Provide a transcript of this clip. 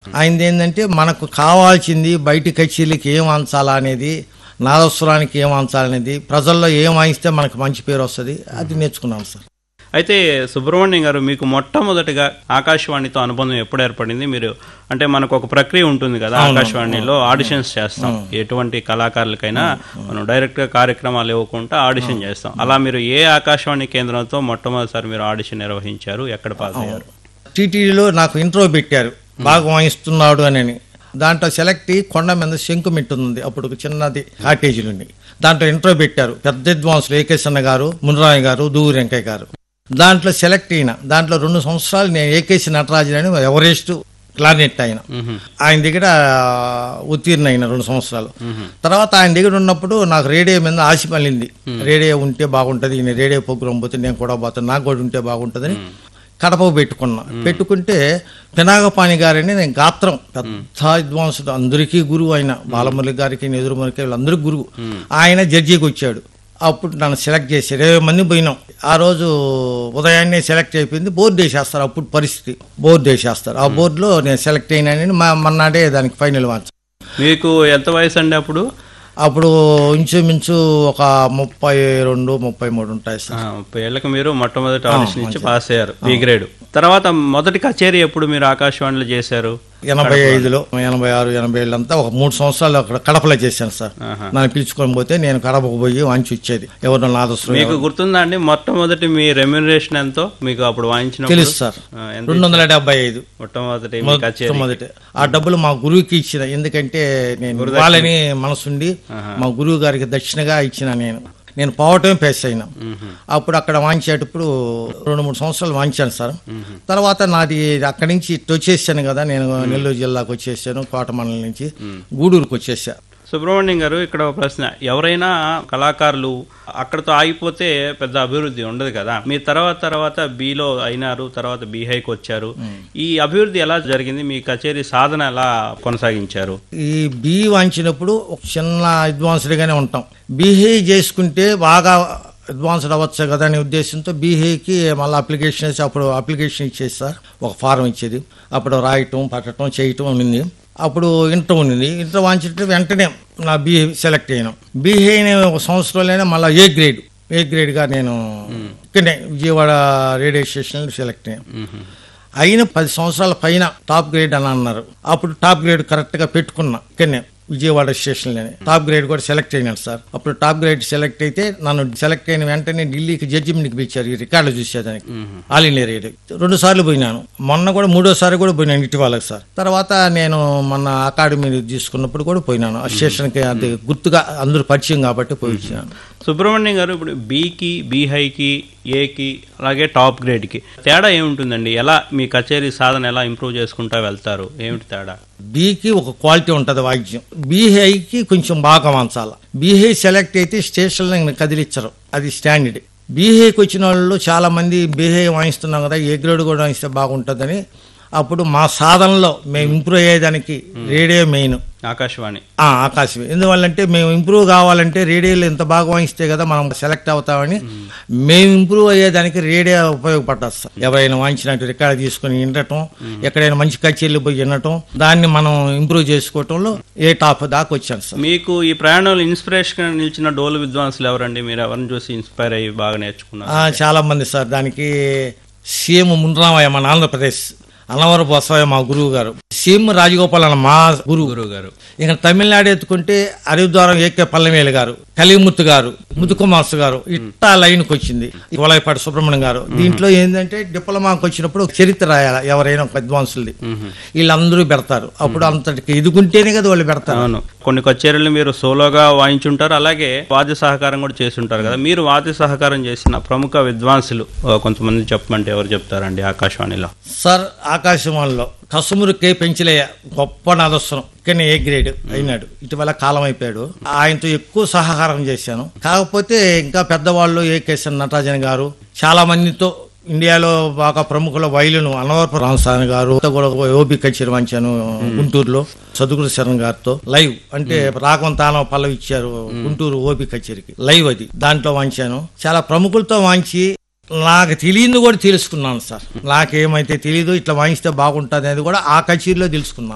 ఆయనది ఏంటంటే మనకు కావాల్సింది బయటి కచేరీలకి ఏం అంచాలా అనేది నాదస్వరానికి ఏం అంచాలనేది ప్రజల్లో ఏం వాయిస్తే మనకు మంచి పేరు వస్తుంది అది నేర్చుకున్నాం సార్ అయితే సుబ్రహ్మణ్యం గారు మీకు మొట్టమొదటిగా ఆకాశవాణితో అనుబంధం ఎప్పుడు ఏర్పడింది మీరు అంటే మనకు ఒక ప్రక్రియ ఉంటుంది కదా ఆకాశవాణిలో ఆడిషన్స్ చేస్తాం ఎటువంటి కళాకారులకైనా మనం డైరెక్ట్ గా కార్యక్రమాలు ఇవ్వకుండా ఆడిషన్ చేస్తాం అలా మీరు ఏ ఆకాశవాణి కేంద్రంతో మొట్టమొదటిసారి మీరు ఆడిషన్ నిర్వహించారు ఎక్కడ పాస్ అయ్యారు టీటీడీలో నాకు ఇంట్రో పెట్టారు బాగా వాయిస్తున్నాడు అని దాంట్లో సెలెక్ట్ అయ్యి కొండ మీద శంకు ఉంది అప్పుడు ఒక చిన్నది కాటేజీలు ఉన్నాయి దాంట్లో ఇంట్రో పెట్టారు పెద్ద విద్వాంసులు ఏకేశన్న గారు మునరాయ్ గారు దూరు వెంకయ్య గారు దాంట్లో సెలెక్ట్ అయిన దాంట్లో రెండు సంవత్సరాలు నేను ఏకేసి నటరాజన్ అని ఎవరెస్ట్ క్లారినెట్ ఆయన ఆయన దగ్గర ఉత్తీర్ణ అయిన రెండు సంవత్సరాలు తర్వాత ఆయన దగ్గర ఉన్నప్పుడు నాకు రేడియో మీద ఆశ పలింది రేడియో ఉంటే బాగుంటది ఈయన రేడియో ప్రోగ్రామ్ పోతే నేను కూడా పోతాను నాకు కూడా ఉంటే బాగుంటుందని కడప పెట్టుకున్నా పెట్టుకుంటే పినాగపాణి గారని నేను గాత్రం పెద్ద విద్వాంసుడు అందరికీ గురువు ఆయన బాలమురళి గారికి నెదురుమురళికి వీళ్ళందరికీ గురువు ఆయన జడ్జికి వచ్చాడు అప్పుడు నన్ను సెలెక్ట్ చేసి ఇరవై మంది పోయినాం ఆ రోజు ఉదయాన్నే సెలెక్ట్ అయిపోయింది బోర్డు వేసేస్తారు అప్పుడు పరిస్థితి బోర్డు వేసేస్తారు ఆ బోర్డులో నేను సెలెక్ట్ అయినానని మా మన్నాడే దానికి ఫైనల్ మార్చు మీకు ఎంత వయసు అండి అప్పుడు అప్పుడు ఇంచుమించు ఒక ముప్పై రెండు ముప్పై మూడు ఉంటాయి సార్ ఆ, ముప్పై ఏళ్ళకి మీరు మొట్టమొదటి ఆడిషన్ ఇచ్చి పాస్ అయ్యారు బి గ్రేడ్ తర్వాత మొదటి కచేరీ ఎప్పుడు మీరు ఆకాశవాణిలో చేశారు ఎనభై ఐదులో ఎనభై ఆరు ఎనభై ఏళ్ళంతా ఒక మూడు సంవత్సరాలు అక్కడ కడపలో చేశాను సార్ ఆహా. నన్ను పిలుచుకొని పోతే నేను కడపకు పోయి వాంచి వచ్చేది ఎవరినో నాదస్సు మీకు గుర్తుందా అండి మొట్టమొదటి మీ రెమ్యునరేషన్ ఎంతో మీకు అప్పుడు వాయించిన తెలుసు సార్ రెండు వందల డెబ్బై ఐదు మొట్టమొదటి మీ కచేరీ మొదటి ఆ డబ్బులు మా గురువుకి ఇచ్చిన ఎందుకంటే నేను వాళ్ళని మనసుండి మా గురువు గారికి దక్షిణగా ఇచ్చిన నేను నేను పోవటమే పేస్ అయినా అప్పుడు అక్కడ వాంచేటప్పుడు రెండు మూడు సంవత్సరాలు వాంచాను సార్ తర్వాత నాది అక్కడి నుంచి ఇటు వచ్చేసాను కదా నేను నెల్లూరు జిల్లాకు వచ్చేసాను కోటమండలం నుంచి గూడూరుకు వచ్చేసా సుబ్రహ్మణ్యం గారు ఇక్కడ ఒక ప్రశ్న ఎవరైనా కళాకారులు అక్కడతో ఆగిపోతే పెద్ద అభివృద్ధి ఉండదు కదా మీ తర్వాత తర్వాత బిలో అయినారు తర్వాత బీహైకి వచ్చారు ఈ అభివృద్ధి ఎలా జరిగింది మీ కచేరీ సాధన ఎలా కొనసాగించారు ఈ బి వాంచినప్పుడు ఒక చిన్న అడ్వాన్స్డ్గానే ఉంటాం బీహే చేసుకుంటే బాగా అడ్వాన్స్డ్ అవ్వచ్చు కదా అనే ఉద్దేశంతో బీహేకి మళ్ళీ అప్లికేషన్ వేసి అప్పుడు అప్లికేషన్ ఇచ్చేది సార్ ఒక ఫారం ఇచ్చేది అప్పుడు రాయటం పట్టడం చేయటం ఉంది అప్పుడు ఇంటర్ ఉంది ఇంటర్ వాంచితే వెంటనే నా బీహే సెలెక్ట్ అయ్యాను బీహే ఒక సంవత్సరంలోనే మళ్ళీ ఏ గ్రేడ్ ఏ గ్రేడ్గా నేను ఇక్కడనే విజయవాడ రేడియో స్టేషన్లో సెలెక్ట్ అయ్యాను అయిన పది సంవత్సరాల పైన టాప్ గ్రేడ్ అని అన్నారు అప్పుడు టాప్ గ్రేడ్ కరెక్ట్ గా పెట్టుకున్నా ఇక్కడనే విజయవాడ స్టేషన్లోనే టాప్ గ్రేడ్ కూడా సెలెక్ట్ అయినాను సార్ అప్పుడు టాప్ గ్రేడ్ సెలెక్ట్ అయితే నన్ను సెలెక్ట్ అయిన వెంటనే ఢిల్లీకి జడ్జిమెంట్కి పిలిచారు ఈ రికార్డు చూసేదానికి ఆల్ ఇండియా రేడియో రెండు సార్లు పోయినాను మొన్న కూడా మూడోసారి కూడా పోయినాను ఇటీవలకు సార్ తర్వాత నేను మొన్న అకాడమీ తీసుకున్నప్పుడు కూడా పోయినాను ఆ స్టేషన్కి అది గుర్తుగా అందరూ పరిచయం కాబట్టి పోయి వచ్చినాను సుబ్రహ్మణ్యం గారు ఇప్పుడు బీకి బీహైకి ఏకి అలాగే టాప్ గ్రేడ్కి తేడా ఏముంటుందండి ఎలా మీ కచేరీ సాధన ఎలా ఇంప్రూవ్ చేసుకుంటా వెళ్తారు ఏమిటి తేడా బీకి ఒక క్వాలిటీ ఉంటుంది వాయిద్యం బీహైకి కొంచెం బాగా వంచాల బీహై సెలెక్ట్ అయితే స్టేషన్లో కదిలిచ్చరు అది స్టాండర్డ్ బీహైకి వచ్చిన వాళ్ళు చాలా మంది బీహై వాయిస్తున్నాం కదా ఏ గ్రేడ్ కూడా వాయిస్తే బాగుంటుందని అప్పుడు మా సాధనలో మేము ఇంప్రూవ్ అయ్యేదానికి రేడియో మెయిన్ ఆకాశవాణి ఆ, ఆకాశం ఎందువల్లంటే మేము ఇంప్రూవ్ కావాలంటే రేడియోలో ఎంత బాగా వాయిస్తే కదా మనం సెలెక్ట్ అవుతామని మేము ఇంప్రూవ్ అయ్యేదానికి రేడియో ఉపయోగపడ్డది సార్ ఎవరైనా వాయించినట్టు రికార్డ్ తీసుకుని వినటం ఎక్కడైనా మంచి కచేరీలు పోయి వినటం దాన్ని మనం ఇంప్రూవ్ చేసుకోవటంలో ఏ టాప్ దాకా వచ్చాను సార్ మీకు ఈ ప్రయాణంలో ఇన్స్పిరేషన్ నిలిచిన డోలు విద్వాంసులు ఎవరండి మీరు ఎవరిని చూసి ఇన్స్పైర్ అయ్యి బాగా నేర్చుకున్నారు ఆ, చాలా మంది సార్ దానికి సీఎం మున్రామయ్య మన ఆంధ్రప్రదేశ్ అన్నవరపు బసవయ్య మా గురువు గారు సీఎం రాజగోపాల్ అన్న మా గురువు గురువు గారు ఇక తమిళనాడు ఎత్తుకుంటే అరిద్వారం ఏకే పల్లమేలు గారు కలిముత్తు గారు ముతుకుమాస్ గారు ఇట్టా లైన్కి వచ్చింది వలయపాటి సుబ్రహ్మణ్యం గారు దీంట్లో ఏంటంటే డిప్లొమాకి వచ్చినప్పుడు ఒక చరిత్ర రాయాలి ఎవరైనా ఒక అడ్వాన్సులది వీళ్ళందరూ పెడతారు అప్పుడు అంతటికి ఎదుగుంటేనే కదా వాళ్ళు పెడతారు అవును కొన్ని కచేరీలు మీరు సోలోగా వాయించుంటారు అలాగే వాద్య సహకారం కూడా చేస్తుంటారు కదా మీరు వాద్య సహకారం చేసిన ప్రముఖ విద్వాంసులు ఆ, కొంతమంది చెప్పమంటే ఎవరు చెప్తారండి ఆకాశవాణిలో సార్ ఆకాశవాణిలో కసుమురు కే పెంచలేయ గొప్ప నాదస్వరం కానీ ఏ గ్రేడ్ అయినాడు ఇటీవల కాలం అయిపోయాడు ఆయనతో ఎక్కువ సహకారం చేశాను కాకపోతే ఇంకా పెద్దవాళ్ళు ఏ కేసన్ నటరాజన్ గారు చాలా మందితో ఇండియాలో బాగా ప్రముఖుల వైలును అనవరపు రామస్వామి గారు తో కూడా ఓబి కచేరి వంచాను గుంటూరులో సదుగురు శరణ్ గారితో లైవ్ అంటే రాఘవం తానం పల్లవి ఇచ్చారు గుంటూరు ఓబి కచేరికి లైవ్ అది దాంట్లో వంచాను చాలా ప్రముఖులతో వాంచి నాకు తెలియదు కూడా తెలుసుకున్నాను సార్ నాకేమైతే తెలియదు ఇట్లా వాయిస్తే బాగుంటుంది అనేది కూడా ఆ కచేరీలో తెలుసుకున్నాను